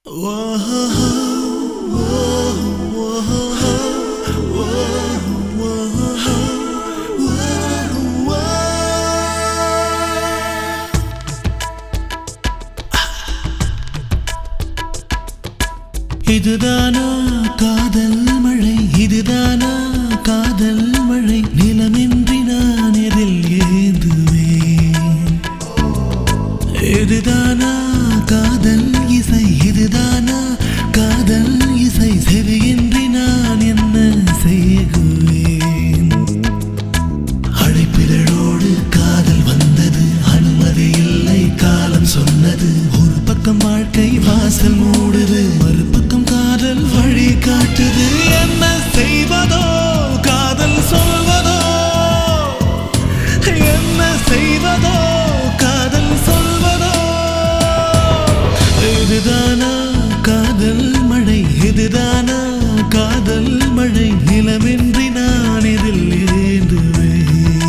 இதுதானா காதல் மழை இதுதானா காதல் மழை நிலமின்றி நான் எதில் ஏந்துவேன் இதுதானா காதல் இசை இதுதானா காதல் இசை செவியின்றி நான் என்ன செய்குவேன் அழைப்பிதழோடு காதல் வந்தது அனுமதி இல்லை காலம் சொன்னது ஒரு பக்கம் வாழ்க்கை வாசல் மூடுது மறுபக்கம் காதல் வழி காட்டுது என்ன செய்வதோ காதல் சொல்வதோ என்ன செய்வதோ காதல் சொல்வதோ இதுதானா காதல் மழை இதுதானா காதல் மழை நிலமின்றி நான் இதில் ஏந்துவேன்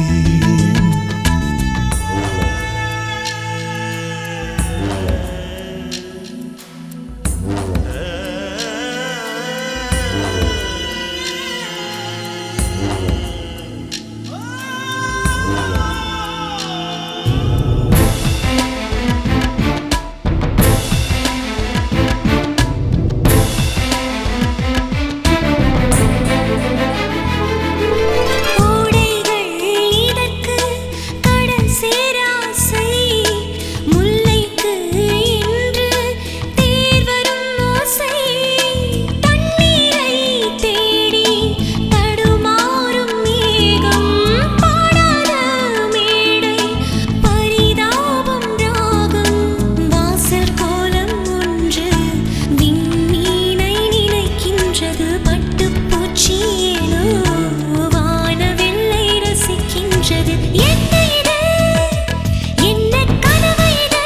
ஓடைகள் இதற்கு கடல் சேராசை முல்லைக்கு இன்று தேர் வரும் ஓசை தண்ணீரை தேடி தடுமாறும் மேகம் பாடாத மேடை பரிதாபம் ராகம் வாசல் கோலம் ஒன்று விண்மீனை நினைக்கின்றது பட்டுப்பூச்சி ஏனோ வானவில்லை ரசிக்கின்றது என்ன இது என்ன கனவு இது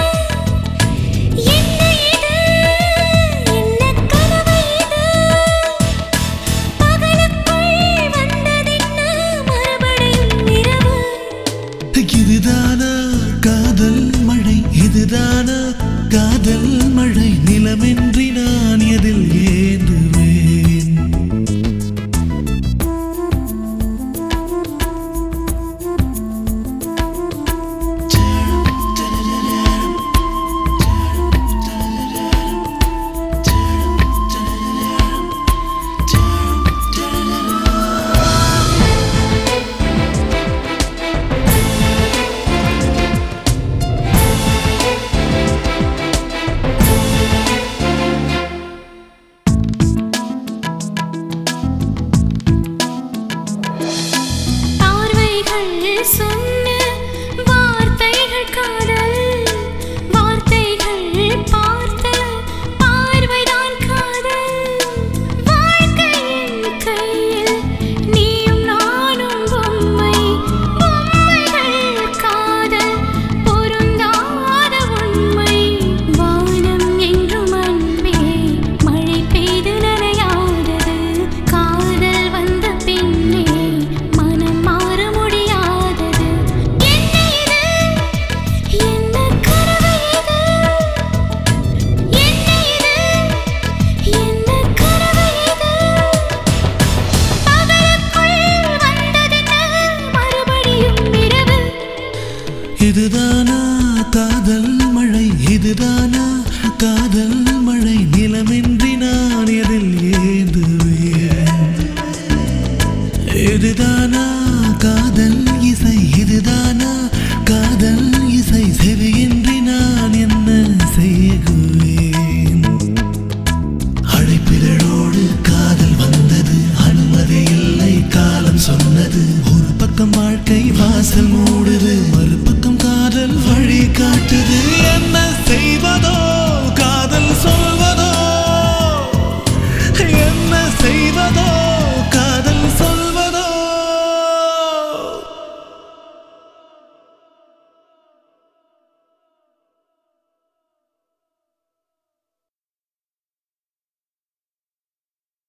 என்ன இது என்ன கனவு இது பகலுக்குள் வந்ததென்ன மறுபடியும் இரவு இதுதானா காதல் மழை இதுதானா காதல் மழை நிலமின்றி நான் எதில் ஏந்துவேன் பார்வைகள் சொன்ன வார்த்தைகள் காதல் வார்த்தைகள் பார்த்த பார்வைதான் காதல் வாழ்க்கையின் கையில் நீயும் நானும் பொம்மை பொம்மைகள் காதல் பொருந்தாத உண்மை வானம் என்றும் அன்பே மழை பெய்து நனையாதது காதல் வந்த பின்னே மனம் மாற முடியாதது என்ன இது என்ன கனவு இது என்ன இது என்ன கனவு இது பகலுக்குள் வந்ததென்ன மறுபடியும் இரவு இதுதானா காதல் மழை இதுதானா காதல் மழை நிலமின்றி நான் எதில் ஏந்துவேன் இதுதானா காதல் இசை இதுதானா காதல் இசை செவியின்றி நான் என்ன செய்குவேன் அழைப்பிதழோடு காதல் வந்தது அனுமதி இல்லை காலம் சொன்னது ஒரு பக்கம் வாழ்க்கை வாசல் மூ